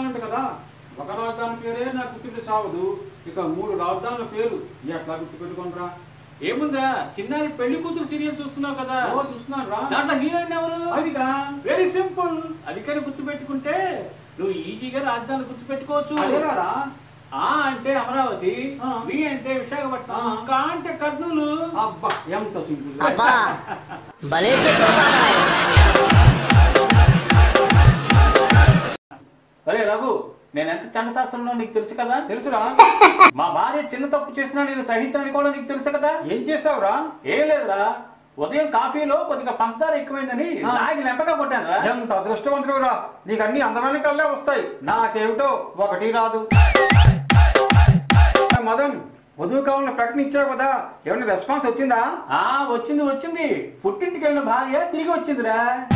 రాజధానులు కదా ఒక రాజధాని పేరే నాకు గుర్తుంటే సావదు ఇక మూడు రాజధానుల పేరు ఎట్లా గుర్తుపెట్టుకుంటారా ఏముందా చిన్నారి పెళ్లి కూతురు సీరియల్ చూస్తున్నావు కదా ఓ చూస్తున్నాను రా దాంట్లో హీరోయిన్ ఎవరు అదిగా వెరీ సింపుల్ అది కానీ గుర్తు పెట్టుకుంటే నువ్వు ఈజీగా రాజధాని గుర్తు పెట్టుకోవచ్చు అదేగారా ఆ అంటే అమరావతి ఆ. వి అంటే విశాఖపట్నం ఆ. కా అంటే కర్నూలు అబ్బా ఎంత సింపుల్ అబ్బా భలే చెప్పావు బాబాయ్. అరే రఘు నేను ఎంత చండశాస్త్రంలో నీకు తెలుసు కదా తెలుసురా మా భార్య చిన్న తప్పు చేసినా నేను సహించని కూడా నీకు తెలుసు కదా ఏం చేసావురా ఏం లేదురా ఉదయం కాఫీలో కొద్దిగా పంచదార ఎక్కువైందని ఆ. నాగి లెంపగా కొట్టాను రా ఎంత అదృష్టవంతుడురా నీకు అన్ని అందమైన కళ్ళే వస్తాయి నాకేమిటో ఒకటి రాదు మదన్ వధువు కావాలని ప్రకటన ఇచ్చావు కదా ఏమైనా రెస్పాన్స్ వచ్చిందా ఆ వచ్చింది వచ్చింది పుట్టింటికి వెళ్ళిన భార్య తిరిగి వచ్చిందిరా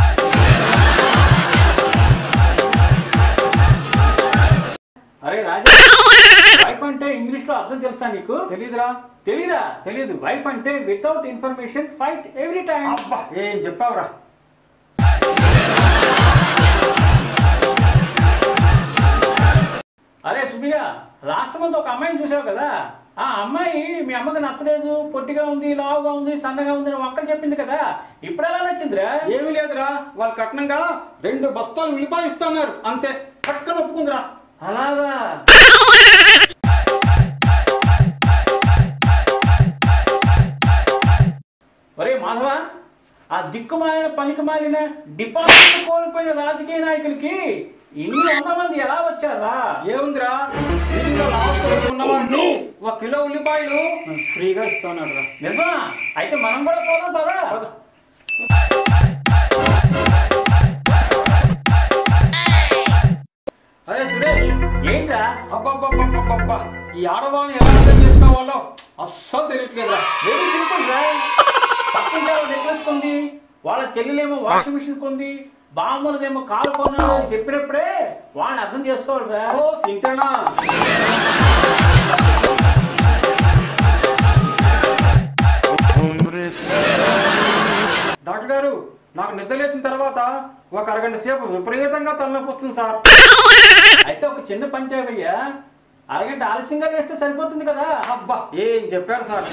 అరే రాజా వైఫ్ అంటే ఇంగ్లీష్ లో అర్థం తెలుసా నీకు తెలీదురా తెలీదా తెలీదు వైఫ్ అంటే without information fight every time అబ్బా ఏం చెప్పావురా అరే సుబిగా రాష్ట్రమంతా ఒక అమ్మాయిని చూసావు కదా ఆ అమ్మాయి మీ అమ్మకి నచ్చలేదు పొట్టిగా ఉంది లావుగా ఉంది సన్నగా ఉంది అని వంకలు చెప్పింది కదా ఇప్పుడు ఎలా నచ్చిందిరా ఏమీ లేదురా వాళ్ళు కట్నంగా రెండు బస్తాలు ఉల్లిపాయలు ఇస్తున్నారు అంతే పక్కన ఒప్పుకుందిరా అలాగా ఒరే మాధవ ఆ దిక్కుమాలిన పనికి మాలిన డిపాజిట్ కోల్పోయిన రాజకీయ నాయకులకి ఇన్ని వందల మంది ఎలా వచ్చారా ఏముందిరా ఢిల్లీలో లాస్ట్ ఉన్న వాడిని ఒక కిలో ఉల్లిపాయలు ఫ్రీగా ఇస్తున్నాడు రా నిజమా అయితే మనం కూడా పోదాం పదా అరే సురేష్ ఏంట్రా అబ్బబ్బబ్బబ్బబ్బబ్బా ఈ ఆడవాళ్ళని ఎలా అర్థం చేసుకోవాలో అస్సలు తెలియట్లేదురా వెరీ సింపుల్ రా పక్కింటి ఆవిడ నెక్లెస్ కొంది వాళ్ళ చెల్లెలేమో వాషింగ్ మిషన్ కొంది బామ్మలదేమో కాలు కొన్నాడు అని చెప్పినప్పుడే వాళ్ళని అర్థం చేసుకోవాలిరా ఓ సింటనా డాక్టర్ గారు నాకు నిద్ర లేచిన తర్వాత ఒక అరగంట సేపు విపరీతంగా తలనొప్పి వస్తుంది సార్ అయితే ఒక చిన్న పంచాయతయ్యా అరగంట ఆలస్యంగా వేస్తే సరిపోతుంది కదా అబ్బా ఏం చెప్పారు సార్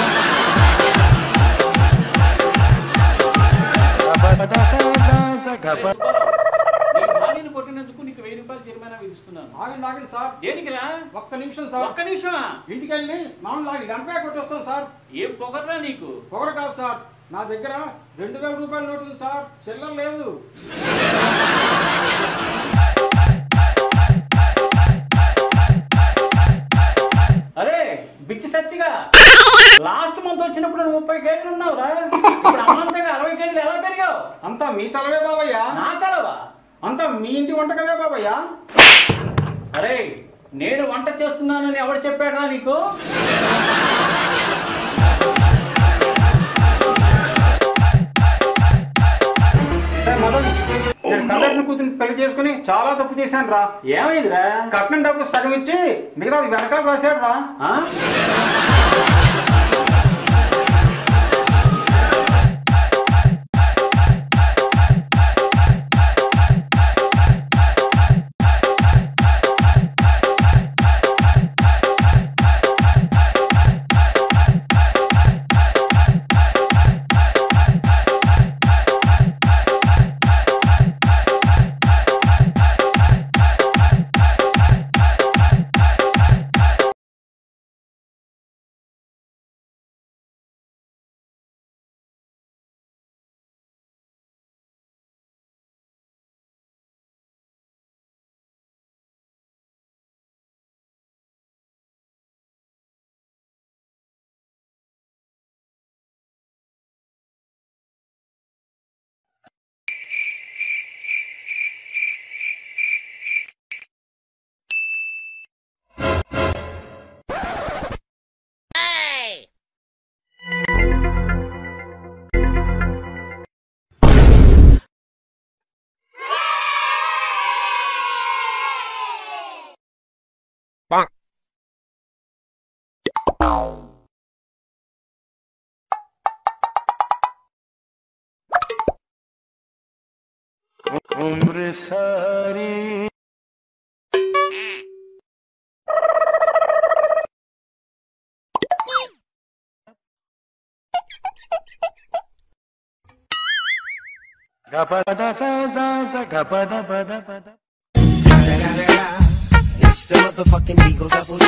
నీ భార్యను కొట్టినందుకు నీకు వెయ్యి రూపాయలు జరిమానా విధిస్తున్నాను ఆగండి ఆగండి సార్ దేనికిరా ఒక్క నిమిషం సార్ ఒక్క నిమిషమా ఇంటికి వెళ్ళి మామూలు లాగి లంపగా కొట్టేస్తాను సార్ ఏం పొగర్రా నీకు పొగరు కాదు సార్ నా దగ్గర రెండు వేల రూపాయల నోటు ఉంది సార్ చిల్లర లేదు అరే బిచ్చి సచ్చిగా లాస్ట్ మంత్ వచ్చినప్పుడు నువ్వు ముప్పై కేజీలు ఉన్నావురా ఇప్పుడు అమాంతంగా అరవై కేజీలు ఎలా పెరిగావు అంతా మీ చలవే బాబయ్యా నా చలవా అంతా మీ ఇంటి వంట కదే బాబయ్యా అరే నేను వంట చేస్తున్నానని ఎవడు చెప్పాడురా నీకు అంటే మదన్ నేను కండక్టర్ కూతురు పెళ్లి చేసుకుని చాలా తప్పు చేశాను రా ఏమైందిరా కట్నం డబ్బులు సగం ఇచ్చి మిగతా వెనకాల రాశాడు రా ఆ? उम्र सारी It's the motherfucking Eagle Double